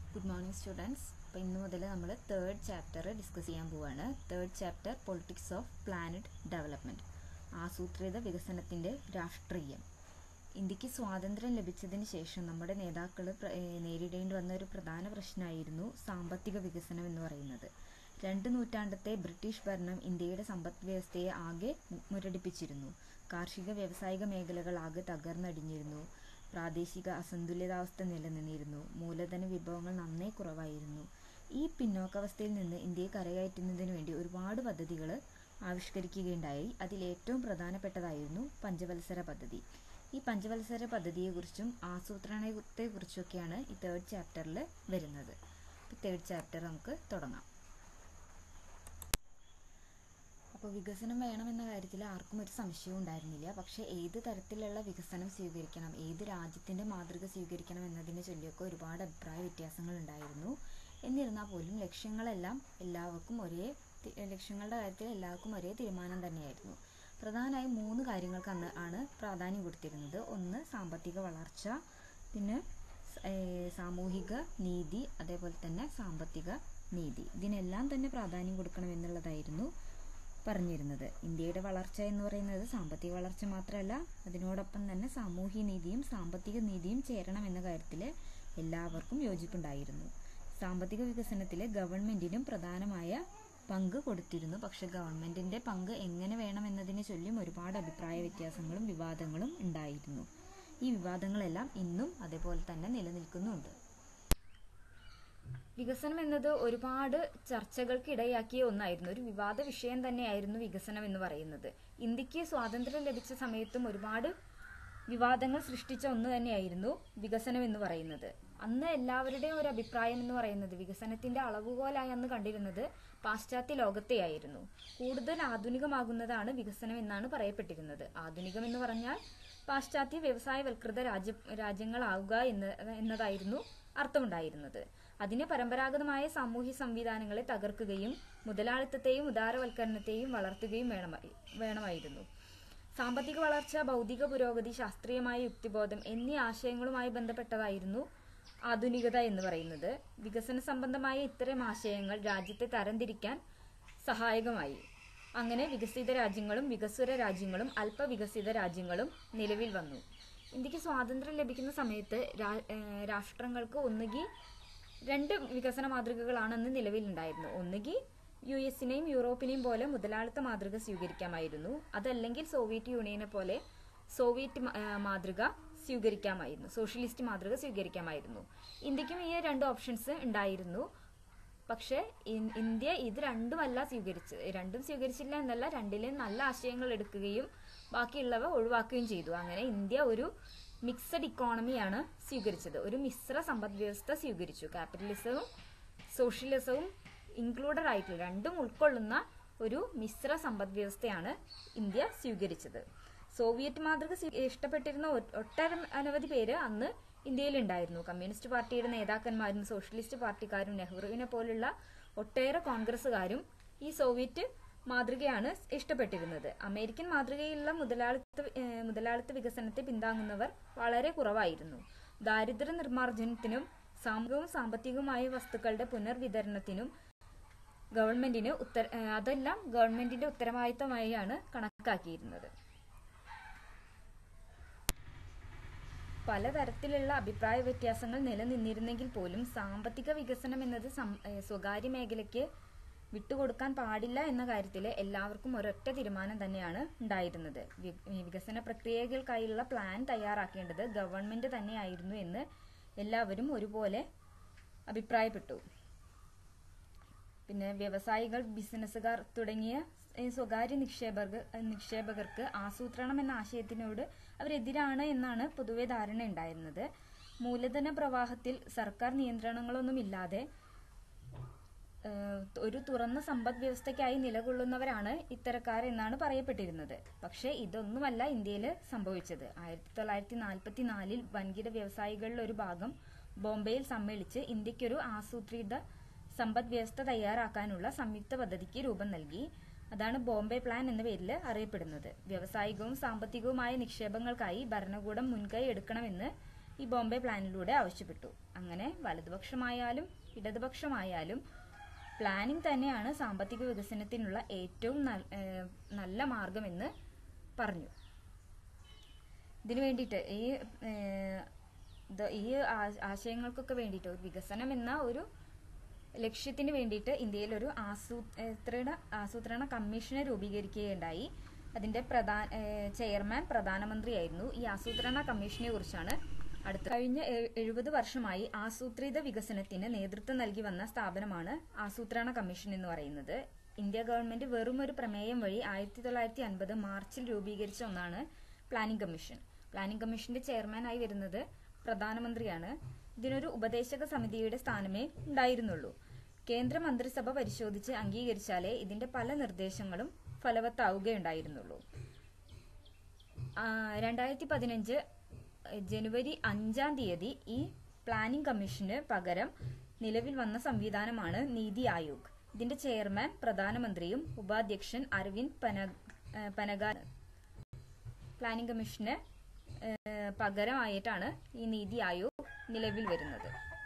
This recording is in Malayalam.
ഗുഡ് മോർണിംഗ് സ്റ്റുഡൻസ് അപ്പോൾ ഇന്ന് മുതൽ നമ്മൾ തേർഡ് ചാപ്റ്റർ ഡിസ്കസ് ചെയ്യാൻ പോവുകയാണ് third chapter politics of planned development ആസൂത്രിത വികസനത്തിൻ്റെ രാഷ്ട്രീയം ഇന്ത്യക്ക് സ്വാതന്ത്ര്യം ലഭിച്ചതിന് ശേഷം നമ്മുടെ നേതാക്കൾ നേരിടേണ്ടി വന്ന ഒരു പ്രധാന പ്രശ്നമായിരുന്നു സാമ്പത്തിക വികസനം എന്ന് പറയുന്നത് രണ്ട് നൂറ്റാണ്ടത്തെ ബ്രിട്ടീഷ് ഭരണം ഇന്ത്യയുടെ സമ്പദ് വ്യവസ്ഥയെ ആകെ മുരടിപ്പിച്ചിരുന്നു കാർഷിക വ്യാവസായിക മേഖലകൾ ആകെ തകർന്നടിഞ്ഞിരുന്നു പ്രാദേശിക അസന്തുലിതാവസ്ഥ നിലനിന്നിരുന്നു മൂലധന വിഭവങ്ങൾ നന്നേ കുറവായിരുന്നു ഈ പിന്നോക്കാവസ്ഥയിൽ നിന്ന് ഇന്ത്യയെ കരകയറ്റുന്നതിന് വേണ്ടി ഒരുപാട് പദ്ധതികൾ ആവിഷ്കരിക്കുകയുണ്ടായി അതിലേറ്റവും പ്രധാനപ്പെട്ടതായിരുന്നു പഞ്ചവത്സര പദ്ധതി ഈ പഞ്ചവത്സര പദ്ധതിയെക്കുറിച്ചും ആസൂത്രണത്തെക്കുറിച്ചൊക്കെയാണ് ഈ തേർഡ് ചാപ്റ്ററിൽ വരുന്നത് തേർഡ് ചാപ്റ്റർ നമുക്ക് തുടങ്ങാം അപ്പോൾ വികസനം വേണമെന്ന കാര്യത്തിൽ ആർക്കും ഒരു സംശയവും ഉണ്ടായിരുന്നില്ല പക്ഷേ ഏത് തരത്തിലുള്ള വികസനം സ്വീകരിക്കണം ഏത് രാജ്യത്തിൻ്റെ മാതൃക സ്വീകരിക്കണം എന്നതിനെ ചൊല്ലിയൊക്കെ ഒരുപാട് അഭിപ്രായ വ്യത്യാസങ്ങൾ ഉണ്ടായിരുന്നു എന്നിരുന്നാൽ പോലും ലക്ഷ്യങ്ങളെല്ലാം എല്ലാവർക്കും ഒരേ ലക്ഷ്യങ്ങളുടെ കാര്യത്തിൽ എല്ലാവർക്കും ഒരേ തീരുമാനം തന്നെയായിരുന്നു പ്രധാനമായും മൂന്ന് കാര്യങ്ങൾക്ക് അന്ന് ആണ് പ്രാധാന്യം കൊടുത്തിരുന്നത് ഒന്ന് സാമ്പത്തിക വളർച്ച പിന്നെ സാമൂഹിക നീതി അതേപോലെ തന്നെ സാമ്പത്തിക നീതി ഇതിനെല്ലാം തന്നെ പ്രാധാന്യം കൊടുക്കണം എന്നുള്ളതായിരുന്നു പറഞ്ഞിരുന്നത് ഇന്ത്യയുടെ വളർച്ച എന്ന് പറയുന്നത് സാമ്പത്തിക വളർച്ച മാത്രമല്ല അതിനോടൊപ്പം തന്നെ സാമൂഹ്യ നീതിയും സാമ്പത്തിക നീതിയും ചേരണം എന്ന കാര്യത്തിൽ എല്ലാവർക്കും യോജിപ്പുണ്ടായിരുന്നു സാമ്പത്തിക വികസനത്തിൽ ഗവൺമെന്റിനും പ്രധാനമായ പങ്ക് കൊടുത്തിരുന്നു പക്ഷെ ഗവൺമെന്റിന്റെ പങ്ക് എങ്ങനെ വേണം എന്നതിനെ ചൊല്ലിയും ഒരുപാട് അഭിപ്രായ വ്യത്യാസങ്ങളും വിവാദങ്ങളും ഉണ്ടായിരുന്നു ഈ വിവാദങ്ങളെല്ലാം ഇന്നും അതേപോലെ തന്നെ നിലനിൽക്കുന്നുണ്ട് വികസനം എന്നത് ഒരുപാട് ചർച്ചകൾക്ക് ഇടയാക്കിയ ഒന്നായിരുന്നു ഒരു വിവാദ വിഷയം തന്നെയായിരുന്നു വികസനം എന്ന് പറയുന്നത് ഇന്ത്യക്ക് സ്വാതന്ത്ര്യം ലഭിച്ച സമയത്തും ഒരുപാട് വിവാദങ്ങൾ സൃഷ്ടിച്ച ഒന്ന് തന്നെയായിരുന്നു വികസനം എന്ന് പറയുന്നത് അന്ന് എല്ലാവരുടെയും ഒരു അഭിപ്രായം എന്ന് പറയുന്നത് വികസനത്തിന്റെ അളവുകോലായി അന്ന് കണ്ടിരുന്നത് പാശ്ചാത്യ ലോകത്തെയായിരുന്നു കൂടുതൽ ആധുനികമാകുന്നതാണ് വികസനം എന്നാണ് പറയപ്പെട്ടിരുന്നത് ആധുനികം എന്ന് പറഞ്ഞാൽ പാശ്ചാത്യ വ്യവസായവൽകൃത രാജ്യ രാജ്യങ്ങളാവുക എന്ന് എന്നതായിരുന്നു അർത്ഥമുണ്ടായിരുന്നത് അതിന് പരമ്പരാഗതമായ സാമൂഹ്യ സംവിധാനങ്ങളെ തകർക്കുകയും മുതലാളിത്തത്തെയും ഉദാരവൽക്കരണത്തെയും വളർത്തുകയും വേണമായി വേണമായിരുന്നു സാമ്പത്തിക വളർച്ച ഭൗതിക പുരോഗതി ശാസ്ത്രീയമായ യുക്തിബോധം എന്നീ ആശയങ്ങളുമായി ബന്ധപ്പെട്ടതായിരുന്നു ആധുനികത എന്ന് പറയുന്നത് വികസന സംബന്ധമായ ഇത്തരം ആശയങ്ങൾ രാജ്യത്തെ തരംതിരിക്കാൻ സഹായകമായി അങ്ങനെ വികസിത രാജ്യങ്ങളും വികസ്വര രാജ്യങ്ങളും അല്പവികസിത രാജ്യങ്ങളും നിലവിൽ വന്നു ഇന്ത്യക്ക് സ്വാതന്ത്ര്യം ലഭിക്കുന്ന സമയത്ത് രാഷ്ട്രങ്ങൾക്ക് ഒന്നുകിൽ രണ്ട് വികസന മാതൃകകളാണ് അന്ന് നിലവിലുണ്ടായിരുന്നു ഒന്നുകിൽ യു എസിനെയും യൂറോപ്പിനെയും പോലെ മുതലാളിത്ത മാതൃക സ്വീകരിക്കാമായിരുന്നു അതല്ലെങ്കിൽ സോവിയറ്റ് യൂണിയനെ പോലെ സോവിയറ്റ് മാതൃക സ്വീകരിക്കാമായിരുന്നു സോഷ്യലിസ്റ്റ് മാതൃക സ്വീകരിക്കാമായിരുന്നു ഇന്ത്യക്കും ഈ രണ്ട് ഓപ്ഷൻസ് ഉണ്ടായിരുന്നു പക്ഷേ ഇന്ത്യ ഇത് രണ്ടുമല്ല സ്വീകരിച്ചത് രണ്ടും സ്വീകരിച്ചില്ല എന്നല്ല രണ്ടിലും നല്ല ആശയങ്ങൾ എടുക്കുകയും ബാക്കിയുള്ളവ ഒഴിവാക്കുകയും ചെയ്തു അങ്ങനെ ഇന്ത്യ ഒരു മിക്സഡ് ഇക്കോണമിയാണ് സ്വീകരിച്ചത് ഒരു മിശ്ര സമ്പദ് വ്യവസ്ഥ സ്വീകരിച്ചു ക്യാപിറ്റലിസവും സോഷ്യലിസവും ഇൻക്ലൂഡഡ് ആയിട്ടുള്ള രണ്ടും ഉൾക്കൊള്ളുന്ന ഒരു മിശ്ര സമ്പദ് വ്യവസ്ഥയാണ് ഇന്ത്യ സ്വീകരിച്ചത് സോവിയറ്റ് മാതൃക ഇഷ്ടപ്പെട്ടിരുന്ന ഒട്ടേറെ അനവധി പേര് അന്ന് ഇന്ത്യയിൽ ഉണ്ടായിരുന്നു കമ്മ്യൂണിസ്റ്റ് പാർട്ടിയുടെ നേതാക്കന്മാരും സോഷ്യലിസ്റ്റ് പാർട്ടിക്കാരും നെഹ്റുവിനെ പോലുള്ള ഒട്ടേറെ കോൺഗ്രസുകാരും ഈ സോവിയറ്റ് മാതൃകയാണ് ഇഷ്ടപ്പെട്ടിരുന്നത് അമേരിക്കൻ മാതൃകയിലുള്ള മുതലാളിത്ത മുതലാളിത്ത വികസനത്തെ പിന്താങ്ങുന്നവർ വളരെ കുറവായിരുന്നു ദാരിദ്ര്യ നിർമ്മാർജ്ജനത്തിനും സാമൂഹികവും സാമ്പത്തികവുമായ വസ്തുക്കളുടെ പുനർവിതരണത്തിനും ഗവൺമെന്റിന് ഉത്തര അതെല്ലാം ഗവൺമെന്റിന്റെ ഉത്തരവാദിത്തമായാണ് കണക്കാക്കിയിരുന്നത് പലതരത്തിലുള്ള അഭിപ്രായ വ്യത്യാസങ്ങൾ നിലനിന്നിരുന്നെങ്കിൽ പോലും സാമ്പത്തിക വികസനം എന്നത് സ്വകാര്യ മേഖലയ്ക്ക് വിട്ടുകൊടുക്കാൻ പാടില്ല എന്ന കാര്യത്തിൽ എല്ലാവർക്കും ഒരൊറ്റ തീരുമാനം തന്നെയാണ് ഉണ്ടായിരുന്നത് വികസന പ്രക്രിയകൾക്കായുള്ള പ്ലാൻ തയ്യാറാക്കേണ്ടത് ഗവൺമെന്റ് തന്നെയായിരുന്നു എന്ന് എല്ലാവരും ഒരുപോലെ അഭിപ്രായപ്പെട്ടു പിന്നെ വ്യവസായികൾ ബിസിനസ്സുകാർ തുടങ്ങിയ സ്വകാര്യ നിക്ഷേപകർ നിക്ഷേപകർക്ക് ആസൂത്രണം എന്ന ആശയത്തിനോട് അവരെതിരാണ് എന്നാണ് പൊതുവെ ധാരണ ഉണ്ടായിരുന്നത് മൂലധന പ്രവാഹത്തിൽ സർക്കാർ നിയന്ത്രണങ്ങളൊന്നുമില്ലാതെ ഒരു തുറന്ന സമ്പദ് വ്യവസ്ഥയ്ക്കായി നിലകൊള്ളുന്നവരാണ് ഇത്തരക്കാർ എന്നാണ് പറയപ്പെട്ടിരുന്നത് പക്ഷേ ഇതൊന്നുമല്ല ഇന്ത്യയിൽ സംഭവിച്ചത് ആയിരത്തി തൊള്ളായിരത്തി നാൽപ്പത്തി നാലിൽ വൻകിട വ്യവസായികളിൽ ഒരു ഭാഗം ബോംബെയിൽ സമ്മേളിച്ച് ഇന്ത്യക്കൊരു ആസൂത്രിത സമ്പദ് വ്യവസ്ഥ തയ്യാറാക്കാനുള്ള സംയുക്ത പദ്ധതിക്ക് രൂപം നൽകി അതാണ് ബോംബെ പ്ലാൻ എന്ന പേരിൽ അറിയപ്പെടുന്നത് വ്യാവസായികവും സാമ്പത്തികവുമായ നിക്ഷേപങ്ങൾക്കായി ഭരണകൂടം മുൻകൈ എടുക്കണമെന്ന് ഈ ബോംബെ പ്ലാനിലൂടെ ആവശ്യപ്പെട്ടു അങ്ങനെ വലതുപക്ഷമായാലും ഇടതുപക്ഷമായാലും പ്ലാനിംഗ് തന്നെയാണ് സാമ്പത്തിക വികസനത്തിനുള്ള ഏറ്റവും നൽ- ഏഹ് നല്ല മാർഗമെന്ന് പറഞ്ഞു ഇതിനു വേണ്ടിയിട്ട് ഈ ഏഹ്, ഇത് ഈ ആ- ആശയങ്ങൾക്കൊക്കെ വേണ്ടിയിട്ട് ഒരു വികസനം എന്ന ഒരു ലക്ഷ്യത്തിന് വേണ്ടിയിട്ട് ഇന്ത്യയിൽ ഒരു ആസൂത്രണ ആസൂത്രണ കമ്മീഷനെ രൂപീകരിക്കുകയുണ്ടായി അതിന്റെ പ്രധാന ഏഹ്, ചെയർമാൻ പ്രധാനമന്ത്രിയായിരുന്നു ഈ ആസൂത്രണ കമ്മീഷനെ കുറിച്ചാണ് അടുത്ത കഴിഞ്ഞ എ- എഴുപത് വർഷമായി ആസൂത്രിത വികസനത്തിന് നേതൃത്വം നൽകി വന്ന സ്ഥാപനമാണ് ആസൂത്രണ കമ്മീഷൻ എന്ന് പറയുന്നത് ഇന്ത്യ ഗവൺമെന്റ് വെറും ഒരു പ്രമേയം വഴി ആയിരത്തി തൊള്ളായിരത്തി അൻപത് മാർച്ചിൽ രൂപീകരിച്ച ഒന്നാണ് പ്ലാനിംഗ് കമ്മീഷൻ പ്ലാനിംഗ് കമ്മീഷന്റെ ചെയർമാനായി വരുന്നത് പ്രധാനമന്ത്രിയാണ് ഇതിനൊരു ഉപദേശക സമിതിയുടെ സ്ഥാനമേ ഉണ്ടായിരുന്നുള്ളൂ കേന്ദ്ര മന്ത്രിസഭ പരിശോധിച്ച് അംഗീകരിച്ചാലേ ഇതിന്റെ പല നിർദ്ദേശങ്ങളും ഫലവത്താവുകയുണ്ടായിരുന്നുള്ളൂ രണ്ടായിരത്തി പതിനഞ്ച് ജനുവരി അഞ്ചാം തീയതി ഈ പ്ലാനിംഗ് കമ്മീഷന് പകരം നിലവിൽ വന്ന സംവിധാനമാണ് നീതി ആയോഗ് ഇതിന്റെ ചെയർമാൻ പ്രധാനമന്ത്രിയും ഉപാധ്യക്ഷൻ അരവിന്ദ് പന പനഗ പ്ലാനിംഗ് കമ്മീഷന് ഏഹ്, പകരമായിട്ടാണ് ഈ നീതി ആയോഗ് നിലവിൽ വരുന്നത്